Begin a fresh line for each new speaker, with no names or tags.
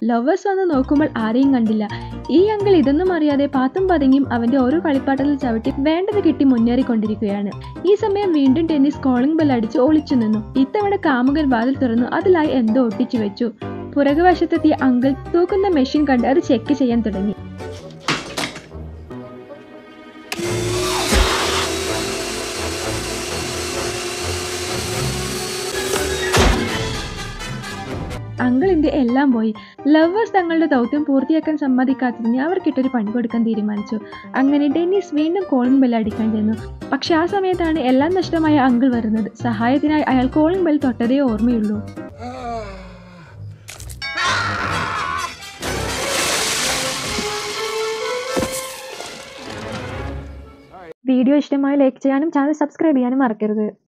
lovers വന്ന് നോക്കുമ്പോൾ ആരെയും കണ്ടില്ല ഈ അങ്കിൾ ഇതൊന്നും അറിയാതെ പാത്തും പതുങ്ങിയും അവന്റെ ഓരോ കളിപ്പാട്ടത്തിൽ ചവിട്ടി വേണ്ടത് കിട്ടി മുന്നേറിക്കൊണ്ടിരിക്കുകയാണ് ഈ സമയം വീണ്ടും ടെന്നീസ് കോളിംഗ് ബെൽ അടിച്ച് ഒളിച്ചു നിന്നു ഇത്തവണ കാമുകൻ വാതിൽ തുറന്നു അതിലായി എന്തോ ഒട്ടിച്ചു വെച്ചു പുറകുവശത്തെത്തിയ അങ്കിൾ തൂക്കുന്ന മെഷീൻ കണ്ട് അത് ചെക്ക് ചെയ്യാൻ തുടങ്ങി അങ്കിളിന്റെ എല്ലാം പോയി ലവേഴ്സ് തങ്ങളുടെ ദൗത്യം പൂർത്തിയാക്കാൻ സമ്മതിക്കാത്തതിന് അവർക്കിട്ടൊരു പണി കൊടുക്കാൻ തീരുമാനിച്ചു അങ്ങനെ ഡെന്നിസ് വീണ്ടും കോളിംഗ് ബെൽ അടിക്കാൻ ചെന്നു പക്ഷെ ആ സമയത്താണ് എല്ലാം നഷ്ടമായ അങ്കിൾ വരുന്നത് സഹായത്തിനായി അയാൾ കോളിംഗ് ബെൽ തൊട്ടതേ ഓർമ്മയുള്ളൂ വീഡിയോ ഇഷ്ടമായി ലൈക്ക് ചെയ്യാനും ചാനൽ സബ്സ്ക്രൈബ് ചെയ്യാനും മറക്കരുത്